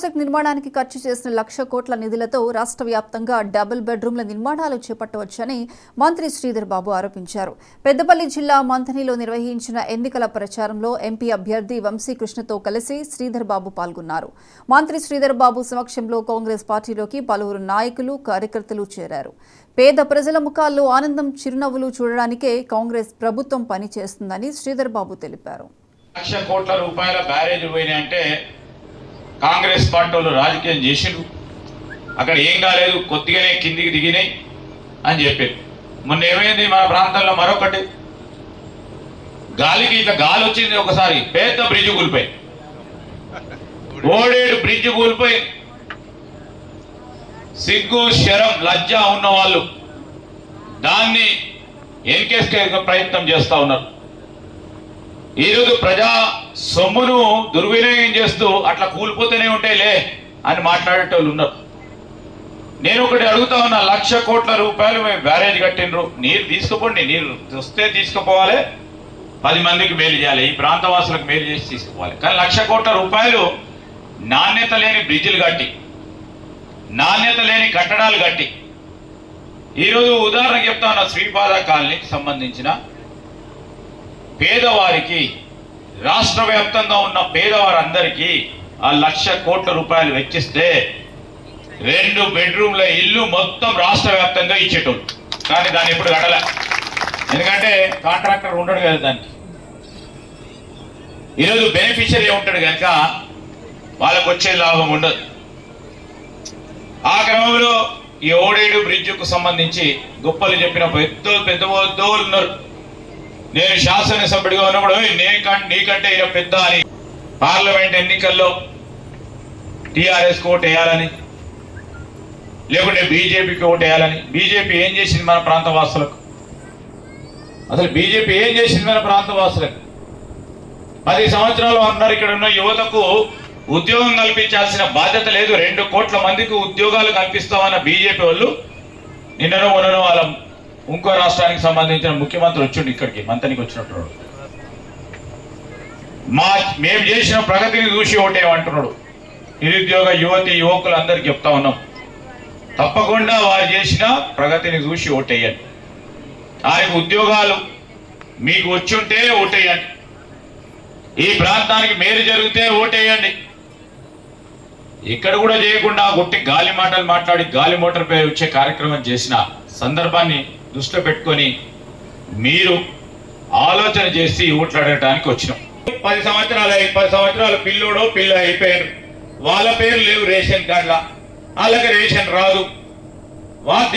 project నిర్మాణానికి ఖర్చు చేసిన లక్ష కోట్ల నిధులతో రాష్ట్ర వ్యాప్తంగా డబుల్ బెడ్రూమ్ల నిర్మాణాలు చేపట్టవచ్చని మంత్రి శ్రీధర్ బాబు ఆరోపించారు పెద్దపల్లి జిల్లా మంథనిలో నిర్వహించిన ఎన్నికల ప్రచారంలో ఎంపీ అభ్యర్థి వంశీకృష్ణతో కలిసి శ్రీధర్ బాబు పాల్గొన్నారు మంత్రి శ్రీధర్ బాబు సమక్షంలో కాంగ్రెస్ పార్టీలోకి పలువురు నాయకులు కార్యకర్తలు చేరారు పేద ప్రజల ముఖాల్లో ఆనందం చిరునవ్వులు చూడడానికే కాంగ్రెస్ ప్రభుత్వం పనిచేస్తుందని శ్రీధర్ బాబు తెలిపారు లక్ష కోట్ల రూపాయల బ్యారేజ్ పోయినాయి అంటే కాంగ్రెస్ పార్టీ వాళ్ళు రాజకీయం చేసిండ్రు అక్కడ ఏం కాలేదు కొద్దిగానే కిందికి దిగినాయి అని చెప్పారు మొన్న ఏమైంది మన ప్రాంతంలో మరొకటి గాలికి ఇట్లా గాలి వచ్చింది ఒకసారి పెద్ద బ్రిడ్జ్ కూలిపోయి ఓడేడు బ్రిడ్జ్ కూలిపోయి సిగ్గు శరం లజ్జ ఉన్న వాళ్ళు దాన్ని ఎన్కేసుకే ప్రయత్నం చేస్తా ఉన్నారు ఈరోజు ప్రజా సొమ్మును దుర్వినియోగం చేస్తూ అట్లా కూలిపోతూనే ఉంటాయిలే అని మాట్లాడేటోళ్ళు ఉన్నారు నేను ఒకటి అడుగుతా ఉన్నా లక్ష కోట్ల రూపాయలు మేము బ్యారేజ్ కట్టినరు నీరు తీసుకుపోండి నీరు వస్తే తీసుకుపోవాలి పది మందికి మేలు చేయాలి ఈ ప్రాంతవాసులకు మేలు చేసి తీసుకుపోవాలి కానీ లక్ష కోట్ల రూపాయలు నాణ్యత లేని బ్రిడ్జిలు కట్టి నాణ్యత లేని కట్టడాలు కట్టి ఈరోజు ఉదాహరణ చెప్తా ఉన్నా శ్రీపాద కాలనీకి సంబంధించిన పేదవారికి రాష్ట్ర వ్యాప్తంగా ఉన్న పేదవారందరికీ ఆ లక్ష కోట్ల రూపాయలు వెచ్చిస్తే రెండు బెడ్రూమ్ల ఇల్లు మొత్తం రాష్ట్ర వ్యాప్తంగా ఇచ్చేటోళ్ళు కానీ దాన్ని ఇప్పుడు కట్టలే ఎందుకంటే కాంట్రాక్టర్ ఉండడు కదా దానికి ఈరోజు బెనిఫిషియరీ ఉంటాడు కనుక వాళ్ళకు వచ్చే లాభం ఉండదు ఆ క్రమంలో ఈ ఓడేడు బ్రిడ్జ్కు సంబంధించి గొప్పలు చెప్పిన పెద్ద పెద్ద పెద్దోళ్ళు ఉన్నారు నేను శాసనసభ్యుడిగా ఉన్నప్పుడు "ఓయ్, నే కం- నీకంటే ఈయన పెద్ద అని పార్లమెంట్ ఎన్నికల్లో టిఆర్ఎస్ ఓటు వేయాలని లేకుంటే బీజేపీకి ఓటు వేయాలని బీజేపీ ఏం చేసింది మన ప్రాంత వాసులకు అసలు బీజేపీ ఏం చేసింది మన ప్రాంత వాసులకు పది సంవత్సరాలు అన్నారు ఇక్కడ ఉన్న యువతకు ఉద్యోగం కల్పించాల్సిన బాధ్యత లేదు రెండు కోట్ల మందికి ఉద్యోగాలు కల్పిస్తామన్న బీజేపీ వాళ్ళు నిన్ననో మొన్ననో వాళ్ళ ఇంకో రాష్ట్రానికి సంబంధించిన ముఖ్యమంత్రి వచ్చిండు ఇక్కడికి మంతనికి వచ్చినట్టు మా మేము చేసిన ప్రగతిని చూసి ఓటేమంటున్నాడు నిరుద్యోగ యువతి యువకులు అందరికి చెప్తా ఉన్నాం తప్పకుండా వారు చేసిన ప్రగతిని చూసి ఓటేయండి ఆయనకు ఉద్యోగాలు మీకు వచ్చుంటే ఓటేయండి ఈ ప్రాంతానికి మేలు జరిగితే ఓటేయండి ఇక్కడ కూడా చేయకుండా గుట్టి గాలి మాటలు మాట్లాడి గాలి మోటార్పై వచ్చే కార్యక్రమం చేసిన సందర్భాన్ని దృష్టిలో పెట్టుకొని మీరు ఆలోచన చేసి ఓట్లాడటానికి వచ్చినాం పది సంవత్సరాలు అయి పది సంవత్సరాలు పిల్లోడో పిల్ల అయిపోయారు వాళ్ళ పేరు లేవు రేషన్ కార్డుల వాళ్ళకి రేషన్ రాదు వాళ్ళు